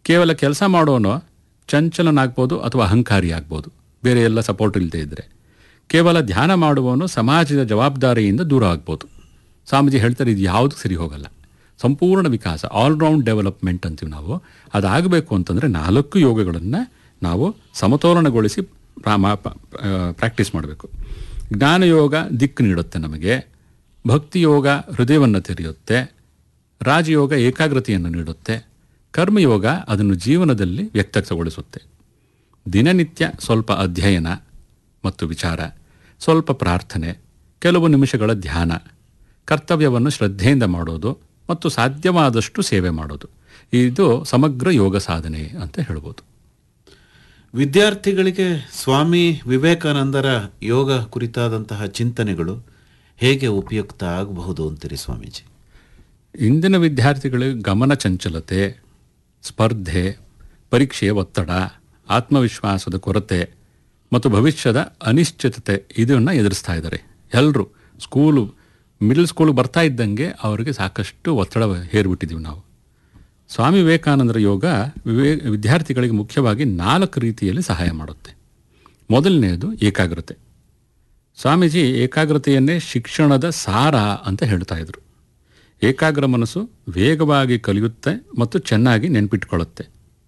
ಕೇವಲ ಕೆಲಸ ಮಾಡೋನು ಚಂಚಲನಾಗ್ಬೋದು ಅಥವಾ ಅಹಂಕಾರಿ ಆಗ್ಬೋದು ಬೇರೆ ಎಲ್ಲ ಸಪೋರ್ಟ್ ಇಲ್ಲದೆ ಇದ್ದರೆ ಕೇವಲ ಧ್ಯಾನ ಮಾಡುವವನು ಸಮಾಜದ ಜವಾಬ್ದಾರಿಯಿಂದ ದೂರ ಆಗ್ಬೋದು ಸ್ವಾಮೀಜಿ ಹೇಳ್ತಾರೆ ಇದು ಯಾವುದು ಸರಿ ಹೋಗಲ್ಲ ಸಂಪೂರ್ಣ ವಿಕಾಸ ಆಲ್ರೌಂಡ್ ಡೆವಲಪ್ಮೆಂಟ್ ಅಂತೀವಿ ನಾವು ಅದಾಗಬೇಕು ಅಂತಂದರೆ ನಾಲ್ಕು ಯೋಗಗಳನ್ನು ನಾವು ಸಮತೋಲನಗೊಳಿಸಿ ಪ್ರಾಕ್ಟೀಸ್ ಮಾಡಬೇಕು ಜ್ಞಾನಯೋಗ ದಿಕ್ಕು ನೀಡುತ್ತೆ ನಮಗೆ ಭಕ್ತಿ ಯೋಗ ಹೃದಯವನ್ನು ತೆರೆಯುತ್ತೆ ರಾಜಯೋಗ ಏಕಾಗ್ರತೆಯನ್ನು ನೀಡುತ್ತೆ ಕರ್ಮಯೋಗ ಅದನ್ನು ಜೀವನದಲ್ಲಿ ವ್ಯಕ್ತಗೊಳಿಸುತ್ತೆ ದಿನನಿತ್ಯ ಸ್ವಲ್ಪ ಅಧ್ಯಯನ ಮತ್ತು ವಿಚಾರ ಸ್ವಲ್ಪ ಪ್ರಾರ್ಥನೆ ಕೆಲವು ನಿಮಿಷಗಳ ಧ್ಯಾನ ಕರ್ತವ್ಯವನ್ನು ಶ್ರದ್ಧೆಯಿಂದ ಮಾಡೋದು ಮತ್ತು ಸಾಧ್ಯವಾದಷ್ಟು ಸೇವೆ ಮಾಡೋದು ಇದು ಸಮಗ್ರ ಯೋಗ ಸಾಧನೆ ಅಂತ ಹೇಳ್ಬೋದು ವಿದ್ಯಾರ್ಥಿಗಳಿಗೆ ಸ್ವಾಮಿ ವಿವೇಕಾನಂದರ ಯೋಗ ಕುರಿತಾದಂತಹ ಚಿಂತನೆಗಳು ಹೇಗೆ ಉಪಯುಕ್ತ ಆಗಬಹುದು ಅಂತೀರಿ ಸ್ವಾಮೀಜಿ ಇಂದಿನ ವಿದ್ಯಾರ್ಥಿಗಳಿಗೆ ಗಮನ ಚಂಚಲತೆ ಸ್ಪರ್ಧೆ ಪರೀಕ್ಷೆಯ ಒತ್ತಡ ಆತ್ಮವಿಶ್ವಾಸದ ಕೊರತೆ ಮತ್ತು ಭವಿಷ್ಯದ ಅನಿಶ್ಚಿತತೆ ಇದನ್ನು ಎದುರಿಸ್ತಾ ಇದ್ದಾರೆ ಎಲ್ಲರೂ ಸ್ಕೂಲು ಮಿಡಲ್ ಸ್ಕೂಲ್ ಬರ್ತಾ ಇದ್ದಂಗೆ ಅವರಿಗೆ ಸಾಕಷ್ಟು ಒತ್ತಡ ಹೇರ್ಬಿಟ್ಟಿದ್ದೀವಿ ನಾವು ಸ್ವಾಮಿ ವಿವೇಕಾನಂದರ ಯೋಗ ವಿವೇ ವಿದ್ಯಾರ್ಥಿಗಳಿಗೆ ಮುಖ್ಯವಾಗಿ ನಾಲ್ಕು ರೀತಿಯಲ್ಲಿ ಸಹಾಯ ಮಾಡುತ್ತೆ ಮೊದಲನೆಯದು ಏಕಾಗ್ರತೆ ಸ್ವಾಮೀಜಿ ಏಕಾಗ್ರತೆಯನ್ನೇ ಶಿಕ್ಷಣದ ಸಾರ ಅಂತ ಹೇಳ್ತಾ ಇದ್ರು ಏಕಾಗ್ರ ಮನಸ್ಸು ವೇಗವಾಗಿ ಕಲಿಯುತ್ತೆ ಮತ್ತು ಚೆನ್ನಾಗಿ ನೆನ್ಪಿಟ್ಕೊಳ್ಳುತ್ತೆ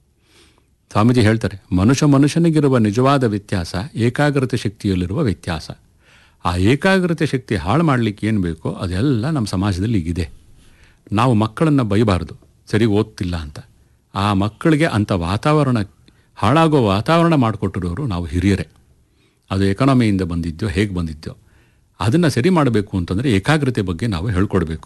ಸ್ವಾಮೀಜಿ ಹೇಳ್ತಾರೆ ಮನುಷ್ಯ ಮನುಷ್ಯನಿಗಿರುವ ನಿಜವಾದ ವ್ಯತ್ಯಾಸ ಏಕಾಗ್ರತೆ ಶಕ್ತಿಯಲ್ಲಿರುವ ವ್ಯತ್ಯಾಸ ಆ ಏಕಾಗ್ರತೆ ಶಕ್ತಿ ಹಾಳು ಮಾಡಲಿಕ್ಕೆ ಏನು ಬೇಕೋ ಅದೆಲ್ಲ ನಮ್ಮ ಸಮಾಜದಲ್ಲಿ ಈಗಿದೆ ನಾವು ಮಕ್ಕಳನ್ನು ಬೈಬಾರ್ದು ಸರಿ ಓದ್ತಿಲ್ಲ ಅಂತ ಆ ಮಕ್ಕಳಿಗೆ ಅಂಥ ವಾತಾವರಣ ಹಾಳಾಗೋ ವಾತಾವರಣ ಮಾಡಿಕೊಟ್ಟಿರೋರು ನಾವು ಹಿರಿಯರೇ ಅದು ಎಕಾನಮಿಯಿಂದ ಬಂದಿದ್ದೋ ಹೇಗೆ ಬಂದಿದ್ದೋ ಅದನ್ನು ಸರಿ ಮಾಡಬೇಕು ಅಂತಂದರೆ ಏಕಾಗ್ರತೆ ಬಗ್ಗೆ ನಾವು ಹೇಳ್ಕೊಡ್ಬೇಕು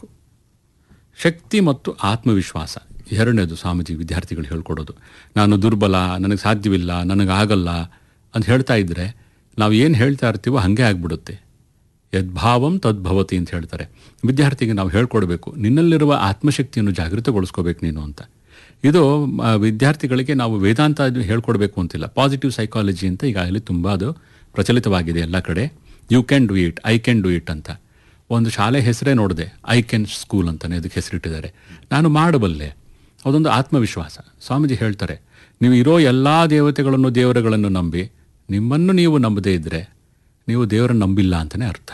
ಶಕ್ತಿ ಮತ್ತು ಆತ್ಮವಿಶ್ವಾಸ ಎರಡನೇದು ಸ್ವಾಮೀಜಿ ವಿದ್ಯಾರ್ಥಿಗಳು ಹೇಳ್ಕೊಡೋದು ನಾನು ದುರ್ಬಲ ನನಗೆ ಸಾಧ್ಯವಿಲ್ಲ ನನಗಾಗಲ್ಲ ಅಂತ ಹೇಳ್ತಾ ಇದ್ದರೆ ನಾವು ಏನು ಹೇಳ್ತಾ ಇರ್ತೀವೋ ಹಾಗೆ ಆಗ್ಬಿಡುತ್ತೆ ಯದ್ಭಾವಂ ತದ್ಭವತಿ ಅಂತ ಹೇಳ್ತಾರೆ ವಿದ್ಯಾರ್ಥಿಗೆ ನಾವು ಹೇಳ್ಕೊಡ್ಬೇಕು ನಿನ್ನಲ್ಲಿರುವ ಆತ್ಮಶಕ್ತಿಯನ್ನು ಜಾಗೃತಗೊಳಿಸ್ಕೋಬೇಕು ನೀನು ಅಂತ ಇದು ಆ, ವಿದ್ಯಾರ್ಥಿಗಳಿಗೆ ನಾವು ವೇದಾಂತ ಅದು ಹೇಳ್ಕೊಡ್ಬೇಕು ಅಂತಿಲ್ಲ ಪಾಸಿಟಿವ್ ಸೈಕಾಲಜಿ ಅಂತ ಈಗಾಗಲೇ ತುಂಬ ಅದು ಪ್ರಚಲಿತವಾಗಿದೆ ಎಲ್ಲ ಕಡೆ you can do it I can do it ಅಂತ ಒಂದು ಶಾಲೆ ಹೆಸರೇ ನೋಡಿದೆ ಐ ಕ್ಯಾನ್ ಸ್ಕೂಲ್ ಅಂತಲೇ ಅದಕ್ಕೆ ಹೆಸರಿಟ್ಟಿದ್ದಾರೆ ನಾನು ಮಾಡಬಲ್ಲೆ ಅದೊಂದು ಆತ್ಮವಿಶ್ವಾಸ ಸ್ವಾಮೀಜಿ ಹೇಳ್ತಾರೆ ನೀವು ಇರೋ ಎಲ್ಲ ದೇವತೆಗಳನ್ನು ದೇವರುಗಳನ್ನು ನಂಬಿ ನಿಮ್ಮನ್ನು ನೀವು ನಂಬದೇ ಇದ್ದರೆ ನೀವು ದೇವರನ್ನು ನಂಬಿಲ್ಲ ಅಂತಲೇ ಅರ್ಥ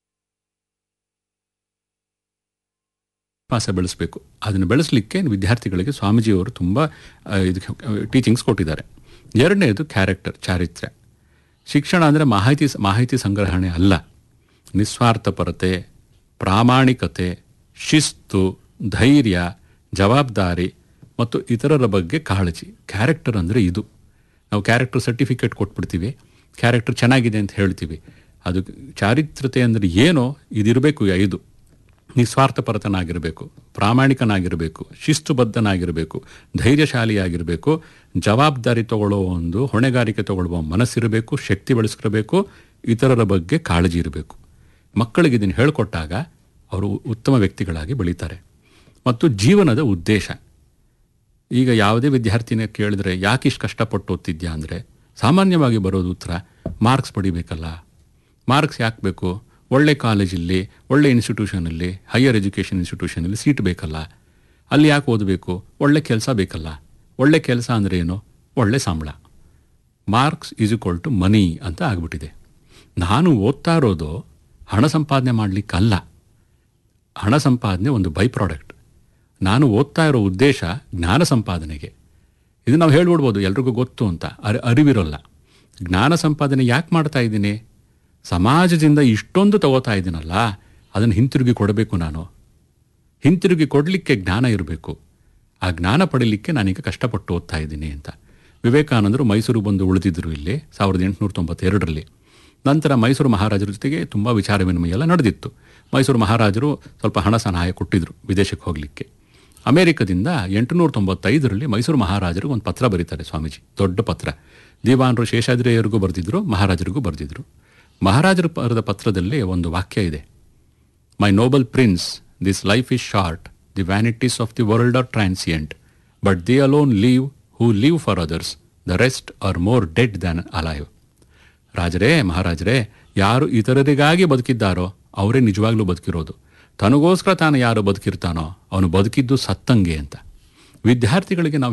ವಿಶ್ವಾಸ ಬೆಳೆಸಬೇಕು ಅದನ್ನು ಬೆಳೆಸಲಿಕ್ಕೆ ವಿದ್ಯಾರ್ಥಿಗಳಿಗೆ ಸ್ವಾಮೀಜಿಯವರು ತುಂಬ ಆ, ಇದಕ್ಕೆ ಟೀಚಿಂಗ್ಸ್ ಕೊಟ್ಟಿದ್ದಾರೆ ಎರಡನೇದು ಕ್ಯಾರೆಕ್ಟರ್ ಚಾರಿತ್ರ್ಯ ಶಿಕ್ಷಣ ಅಂದರೆ ಮಾಹಿತಿ ಮಾಹಿತಿ ಸಂಗ್ರಹಣೆ ಅಲ್ಲ ನಿಸ್ವಾರ್ಥಪರತೆ ಪ್ರಾಮಾಣಿಕತೆ ಶಿಸ್ತು ಧೈರ್ಯ ಜವಾಬ್ದಾರಿ ಮತ್ತು ಇತರರ ಬಗ್ಗೆ ಕಾಳಜಿ ಕ್ಯಾರೆಕ್ಟರ್ ಅಂದರೆ ಇದು ನಾವು ಕ್ಯಾರೆಕ್ಟರ್ ಸರ್ಟಿಫಿಕೇಟ್ ಕೊಟ್ಬಿಡ್ತೀವಿ ಕ್ಯಾರೆಕ್ಟರ್ ಚೆನ್ನಾಗಿದೆ ಅಂತ ಹೇಳ್ತೀವಿ ಅದು ಚಾರಿತ್ರತೆ ಅಂದರೆ ಏನೋ ಇದಿರಬೇಕು ಈ ಐದು ನಿಸ್ವಾರ್ಥಪರತನಾಗಿರಬೇಕು ಪ್ರಾಮಾಣಿಕನಾಗಿರಬೇಕು ಶಿಸ್ತುಬದ್ಧನಾಗಿರಬೇಕು ಧೈರ್ಯಶಾಲಿಯಾಗಿರಬೇಕು ಜವಾಬ್ದಾರಿ ತಗೊಳ್ಳೋ ಒಂದು ಹೊಣೆಗಾರಿಕೆ ತಗೊಳ್ಳುವ ಮನಸ್ಸಿರಬೇಕು ಶಕ್ತಿ ಬೆಳೆಸ್ಕಿರಬೇಕು ಇತರರ ಬಗ್ಗೆ ಕಾಳಜಿ ಇರಬೇಕು ಮಕ್ಕಳಿಗೆ ಇದನ್ನು ಹೇಳಿಕೊಟ್ಟಾಗ ಅವರು ಉತ್ತಮ ವ್ಯಕ್ತಿಗಳಾಗಿ ಬೆಳೀತಾರೆ ಮತ್ತು ಜೀವನದ ಉದ್ದೇಶ ಈಗ ಯಾವುದೇ ವಿದ್ಯಾರ್ಥಿನ ಕೇಳಿದ್ರೆ ಯಾಕೆ ಇಷ್ಟು ಕಷ್ಟಪಟ್ಟು ಓದ್ತಿದ್ಯಾ ಅಂದರೆ ಸಾಮಾನ್ಯವಾಗಿ ಬರೋದು ಉತ್ತರ ಮಾರ್ಕ್ಸ್ ಪಡಿಬೇಕಲ್ಲ ಮಾರ್ಕ್ಸ್ ಯಾಕೆ ಬೇಕು ಒಳ್ಳೆ ಕಾಲೇಜಲ್ಲಿ ಒಳ್ಳೆ ಇನ್ಸ್ಟಿಟ್ಯೂಷನಲ್ಲಿ ಹೈಯರ್ ಎಜುಕೇಷನ್ ಇನ್ಸ್ಟಿಟ್ಯೂಷನಲ್ಲಿ ಸೀಟ್ ಬೇಕಲ್ಲ ಅಲ್ಲಿ ಯಾಕೆ ಓದಬೇಕು ಒಳ್ಳೆ ಕೆಲಸ ಬೇಕಲ್ಲ ಒಳ್ಳೆ ಕೆಲಸ ಅಂದರೆ ಏನು ಒಳ್ಳೆ ಸಂಬಳ marks is equal to money ಅಂತ ಆಗ್ಬಿಟ್ಟಿದೆ ನಾನು ಓದ್ತಾ ಇರೋದು ಹಣ ಸಂಪಾದನೆ ಮಾಡಲಿಕ್ಕಲ್ಲ ಹಣ ಸಂಪಾದನೆ ಒಂದು ಬೈ ಪ್ರಾಡಕ್ಟ್ ನಾನು ಓದ್ತಾ ಇರೋ ಉದ್ದೇಶ ಜ್ಞಾನ ಸಂಪಾದನೆಗೆ ಇದು ನಾವು ಹೇಳ್ಬಿಡ್ಬೋದು ಎಲ್ರಿಗೂ ಗೊತ್ತು ಅಂತ ಅರಿ ಅರಿವಿರೋಲ್ಲ ಜ್ಞಾನ ಸಂಪಾದನೆ ಯಾಕೆ ಮಾಡ್ತಾ ಇದ್ದೀನಿ ಸಮಾಜದಿಂದ ಇಷ್ಟೊಂದು ತಗೋತಾ ಇದ್ದೀನಲ್ಲ ಅದನ್ನು ಹಿಂತಿರುಗಿ ಕೊಡಬೇಕು ನಾನು ಹಿಂತಿರುಗಿ ಕೊಡಲಿಕ್ಕೆ ಜ್ಞಾನ ಇರಬೇಕು ಆ ಜ್ಞಾನ ಪಡೀಲಿಕ್ಕೆ ನಾನೀಗ ಕಷ್ಟಪಟ್ಟು ಓದ್ತಾ ಇದ್ದೀನಿ ಅಂತ ವಿವೇಕಾನಂದರು ಮೈಸೂರು ಬಂದು ಉಳಿದಿದ್ದರು ಇಲ್ಲಿ ಸಾವಿರದ ಎಂಟುನೂರ ತೊಂಬತ್ತೆರಡರಲ್ಲಿ ನಂತರ ಮೈಸೂರು ಮಹಾರಾಜರ ಜೊತೆಗೆ ತುಂಬ ವಿಚಾರ ವಿನಿಮಯ ಎಲ್ಲ ನಡೆದಿತ್ತು ಮೈಸೂರು ಮಹಾರಾಜರು ಸ್ವಲ್ಪ ಹಣ ಸಹಾಯ ಕೊಟ್ಟಿದ್ದರು ವಿದೇಶಕ್ಕೆ ಹೋಗಲಿಕ್ಕೆ ಅಮೆರಿಕದಿಂದ ಎಂಟುನೂರ ತೊಂಬತ್ತೈದರಲ್ಲಿ ಮೈಸೂರು ಮಹಾರಾಜರು ಒಂದು ಪತ್ರ ಬರೀತಾರೆ ಸ್ವಾಮೀಜಿ ದೊಡ್ಡ ಪತ್ರ ದಿವಾನರು ಶೇಷಾದ್ರಿಯರಿಗೂ ಬರೆದಿದ್ರು ಮಹಾರಾಜರಿಗೂ ಬರೆದಿದ್ರು ಮಹಾರಾಜರು ಬರೆದ ಪತ್ರದಲ್ಲಿ ಒಂದು ವಾಕ್ಯ ಇದೆ my noble prince this life is short the vanities of the world are transient but the alone live who live for others the rest are more dead than alive ರಾಜರೇ ಮಹಾರಾಜರೇ ಯಾರು ಇತರರಿಗಾಗಿ ಬದುಕಿದ್ದಾರೋ ಅವರೇ ನಿಜವಾಗ್ಲೂ ಬದುಕಿರೋದು ತನಗೋಸ್ಕರ ತಾನು ಯಾರು ಬದುಕಿರ್ತಾನೋ ಅವನು ಬದುಕಿದ್ದು ಸತ್ತಂಗೆ ಅಂತ ವಿದ್ಯಾರ್ಥಿಗಳಿಗೆ ನಾವು